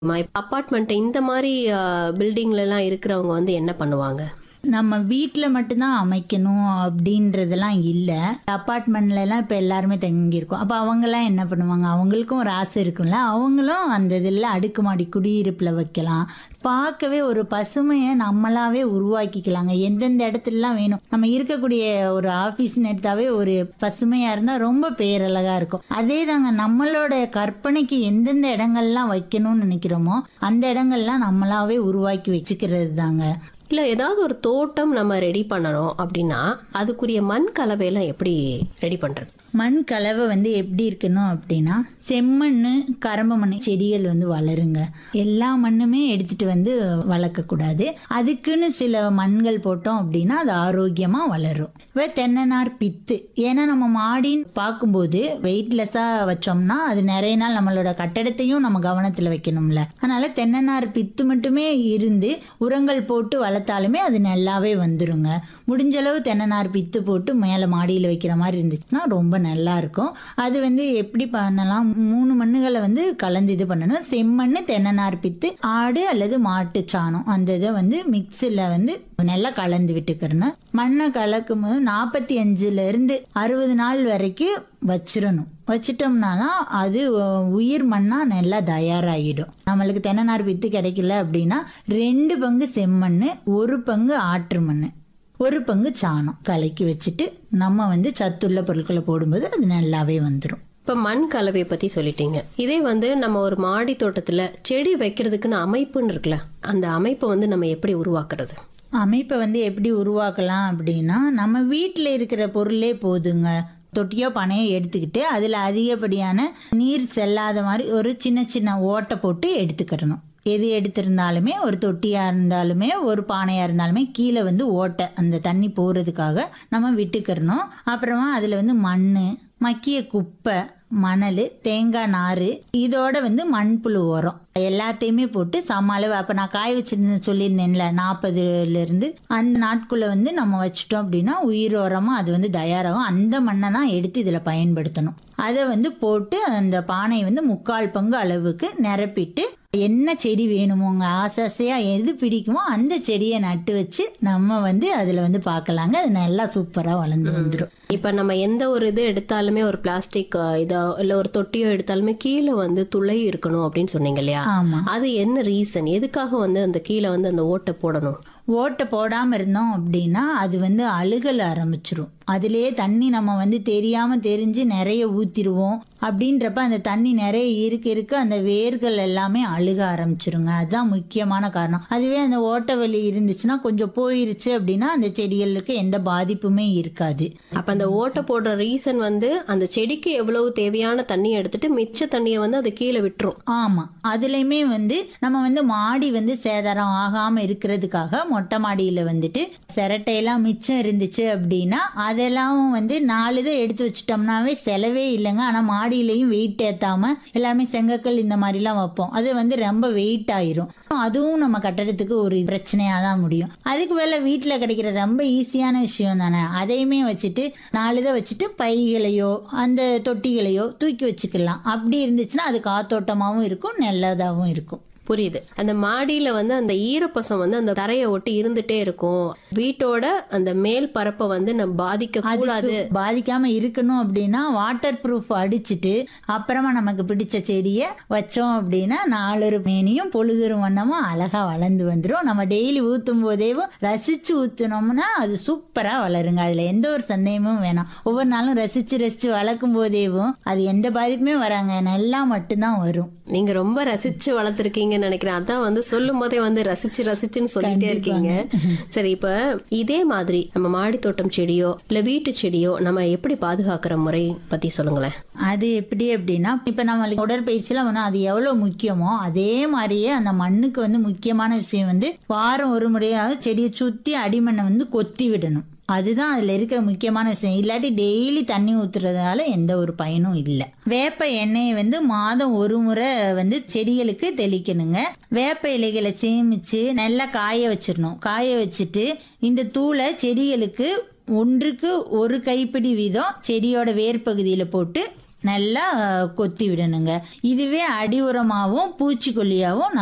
apartment இந்த மாதிரி பில்டிங்ல எல்லாம் இருக்கிறவங்க வந்து என்ன பண்ணுவாங்க நம்ம வீட்டில் மட்டும்தான் அமைக்கணும் அப்படின்றதெல்லாம் இல்லை அப்பார்ட்மெண்ட்ல எல்லாம் இப்போ எல்லாருமே தங்கியிருக்கோம் அப்போ அவங்கெல்லாம் என்ன பண்ணுவாங்க அவங்களுக்கும் ஒரு ஆசை இருக்கும்ல அவங்களும் அந்த இதில் அடுக்குமாடி குடியிருப்பில் வைக்கலாம் பார்க்கவே ஒரு பசுமையை நம்மளாவே உருவாக்கிக்கலாங்க எந்தெந்த இடத்துலலாம் வேணும் நம்ம இருக்கக்கூடிய ஒரு ஆஃபீஸ் எடுத்தாவே ஒரு பசுமையாக இருந்தால் ரொம்ப பேரழகா இருக்கும் அதே தாங்க நம்மளோட கற்பனைக்கு எந்தெந்த இடங்கள்லாம் வைக்கணும்னு நினைக்கிறோமோ அந்த இடங்கள்லாம் நம்மளாவே உருவாக்கி வச்சுக்கிறது தாங்க இல்ல ஏதாவது ஒரு தோட்டம் நம்ம ரெடி பண்ணணும் அப்படின்னா அதுக்குரிய மண் கலவையெல்லாம் எப்படி ரெடி பண்றது மண் கலவை வந்து எப்படி இருக்கணும் அப்படின்னா செம்மண் கரம்ப மண் செடிகள் வந்து வளருங்க எல்லா மண்ணுமே எடுத்துட்டு வந்து வளர்க்கக்கூடாது அதுக்குன்னு சில மண்கள் போட்டோம் அப்படின்னா அது ஆரோக்கியமா வளரும் இப்போ தென்னநார் பித்து ஏன்னா நம்ம மாடின்னு பார்க்கும்போது வெயிட்லெஸ்ஸாக வச்சோம்னா அது நிறைய நாள் நம்மளோட கட்டடத்தையும் நம்ம கவனத்தில் வைக்கணும்ல அதனால தென்னநார் பித்து மட்டுமே இருந்து உரங்கள் போட்டு வளர்த்தாலுமே அது நல்லாவே வந்துருங்க முடிஞ்ச அளவு தென்னநார் பித்து போட்டு மேலே மாடியில் வைக்கிற மாதிரி இருந்துச்சுன்னா ரொம்ப நல்லா இருக்கும் அது வந்து எப்படி பண்ணலாம் மூணு மண்ணுகளை வந்து கலந்து இது பண்ணணும் செம்மண் தென்னநார் பித்து ஆடு அல்லது மாட்டு சாணம் அந்த இதை வந்து மிக்ஸில் வந்து நல்லா கலந்து விட்டுக்கிறணும் மண்ணை கலக்கும் போது நாற்பத்தி அஞ்சுல இருந்து அறுபது நாள் வரைக்கும் வச்சிடணும் வச்சிட்டோம்னா தான் அது அஹ், உயிர் மண்ணா நல்லா தயாராகிடும் நம்மளுக்கு தென்னநார் வித்து கிடைக்கல அப்படின்னா ரெண்டு பங்கு செம்மண் ஒரு பங்கு ஆற்று மண் ஒரு பங்கு சாணம் கலக்கி வச்சுட்டு நம்ம வந்து சத்துள்ள பொருட்களை போடும்போது அது நல்லாவே வந்துடும் இப்ப மண் கலவையை பத்தி சொல்லிட்டீங்க இதே வந்து நம்ம ஒரு மாடி தோட்டத்துல செடி வைக்கிறதுக்குன்னு அமைப்புன்னு இருக்குல்ல அந்த அமைப்பை வந்து நம்ம எப்படி உருவாக்குறது அமைப்பை வந்து எப்படி உருவாக்கலாம் அப்படின்னா நம்ம வீட்டில் இருக்கிற பொருளே போதுங்க தொட்டியோ பனையோ எடுத்துக்கிட்டு அதில் அதிகப்படியான நீர் செல்லாத மாதிரி ஒரு சின்ன சின்ன ஓட்டை போட்டு எடுத்துக்கிடணும் எது எடுத்திருந்தாலுமே ஒரு தொட்டியாக இருந்தாலுமே ஒரு பானையாக இருந்தாலுமே கீழே வந்து ஓட்டை அந்த தண்ணி போகிறதுக்காக நம்ம விட்டுக்கிறணும் அப்புறமா அதில் வந்து மண் மக்கிய குப்பை மணல் தேங்காய் நார் இதோட வந்து மண்புழு உரம் எல்லாத்தையுமே போட்டு சம அளவு அப்போ நான் காய வச்சிருந்த சொல்லியிருந்தேன்ல நாற்பதுலேருந்து அந்த நாட்குள்ளே வந்து நம்ம வச்சிட்டோம் அப்படின்னா உயிர் உரமாக அது வந்து தயாராகும் அந்த மண்ணை தான் எடுத்து இதில் பயன்படுத்தணும் அதை வந்து போட்டு அந்த பானையை வந்து முக்கால் பங்கு அளவுக்கு நிரப்பிட்டு என்ன செடி வேணுமோங்க ஆசை ஆசையாக எது பிடிக்குமோ அந்த செடியை நட்டு வச்சு நம்ம வந்து அதில் வந்து பார்க்கலாங்க அது நல்லா சூப்பராக வளர்ந்து வந்துடும் இப்ப நம்ம எந்த ஒரு இது எடுத்தாலுமே ஒரு பிளாஸ்டிக் இதோ இல்ல ஒரு தொட்டியோ எடுத்தாலுமே கீழே வந்து துளை இருக்கணும் அப்படின்னு சொன்னீங்க இல்லையா ஆமாம் அது என்ன ரீசன் எதுக்காக வந்து அந்த கீழே வந்து அந்த ஓட்டை போடணும் ஓட்டை போடாமல் இருந்தோம் அப்படின்னா அது வந்து அழுகல் ஆரம்பிச்சிரும் அதிலேயே தண்ணி நம்ம வந்து தெரியாமல் தெரிஞ்சு நிறைய ஊற்றிடுவோம் அப்படின்றப்ப அந்த தண்ணி நிறைய இருக்க இருக்க அந்த வேர்கள் எல்லாமே அழுக ஆரம்பிச்சிருங்க அதுதான் முக்கியமான காரணம் அதுவே அந்த ஓட்டை வலி இருந்துச்சுன்னா கொஞ்சம் போயிருச்சு அப்படின்னா அந்த செடிகளுக்கு எந்த பாதிப்புமே இருக்காது அப்ப அந்த ஓட்டை போடுற ரீசன் வந்து அந்த செடிக்கு எவ்வளவு தேவையான தண்ணியை எடுத்துட்டு மிச்ச தண்ணியை வந்து அது கீழே விட்டுரும் ஆமா அதுலயுமே வந்து நம்ம வந்து மாடி வந்து சேதாரம் ஆகாம இருக்கிறதுக்காக மொட்டை மாடியில வந்துட்டு சிரட்டையெல்லாம் மிச்சம் இருந்துச்சு அப்படின்னா அதெல்லாம் வந்து நாலு இதை எடுத்து வச்சுட்டோம்னாவே செலவே இல்லைங்க ஆனா மாடியிலையும் வெயிட் ஏத்தாம எல்லாமே செங்கக்கல் இந்த மாதிரிலாம் வைப்போம் அது வந்து ரொம்ப வெயிட் ஆயிரும் அதுவும் நம்ம கட்டடத்துக்கு ஒரு பிரச்சனையா தான் முடியும் அதுக்கு மேல வீட்டுல கிடைக்கிற ரொம்ப ஈஸியான விஷயம் தானே அதையுமே வச்சுட்டு நாலு இதை வச்சுட்டு பைகளையோ அந்த தொட்டிகளையோ தூக்கி வச்சுக்கலாம் அப்படி இருந்துச்சுன்னா அது காத்தோட்டமாவும் இருக்கும் நல்லதாகவும் இருக்கும் புரியுது அந்த மாடியில வந்து அந்த ஈரப்பசம் வந்து அந்த தரையை ஒட்டி இருந்துட்டே இருக்கும் வீட்டோட அந்த மேல் பரப்பை வந்து நம்ம பாதிக்க கூடாது அதுக்கு பாதிக்காம இருக்கணும் அப்படின்னா வாட்டர் ப்ரூஃப் அடிச்சிட்டு அப்புறமா நமக்கு பிடிச்ச செடியை வச்சோம் அப்படின்னா நாலொரு மேனியும் பொழுதுரும் வண்ணமா அழகா வளர்ந்து வந்துடும் நம்ம டெய்லி ஊத்தும் போதேவும் ரசிச்சு ஊத்துனோம்னா அது சூப்பரா வளருங்க அதுல எந்த ஒரு சந்தேகமும் வேணாம் ஒவ்வொரு நாளும் ரசிச்சு ரசிச்சு வளர்க்கும் போதேவும் அது எந்த பாதிப்புமே வராங்க நல்லா மட்டும்தான் வரும் நீங்க ரொம்ப ரசிச்சு வளர்த்துருக்கீங்கன்னு நினைக்கிறேன் அதான் வந்து சொல்லும் போதே வந்து ரசிச்சு ரசிச்சுன்னு சொல்லிட்டே இருக்கீங்க சரி இப்ப இதே மாதிரி நம்ம மாடி தோட்டம் செடியோ இல்ல வீட்டு செடியோ நம்ம எப்படி பாதுகாக்கிற முறை பத்தி சொல்லுங்களேன் அது எப்படி அப்படின்னா இப்போ நம்மளுக்கு உடற்பயிற்சியில் வந்து அது எவ்வளோ முக்கியமோ அதே மாதிரியே அந்த மண்ணுக்கு வந்து முக்கியமான விஷயம் வந்து வாரம் ஒரு முறையாவது செடியை சுற்றி அடிமண்ணை வந்து கொத்தி விடணும் அதுதான் அதில் இருக்கிற முக்கியமான விஷயம் இல்லாட்டி டெய்லி தண்ணி ஊத்துறதால எந்த ஒரு பயனும் இல்லை வேப்ப எண்ணெயை வந்து மாதம் ஒரு முறை வந்து செடிகளுக்கு தெளிக்கணுங்க வேப்ப இலைகளை சேமிச்சு நல்லா காய வச்சிடணும் காய வச்சுட்டு இந்த தூளை செடிகளுக்கு ஒன்றுக்கு ஒரு கைப்பிடி வீதம் செடியோட வேர் பகுதியில் போட்டு நல்லா அஹ், கொத்தி விடணுங்க இதுவே அடி உரமாகவும் பூச்சிக்கொல்லியாகவும்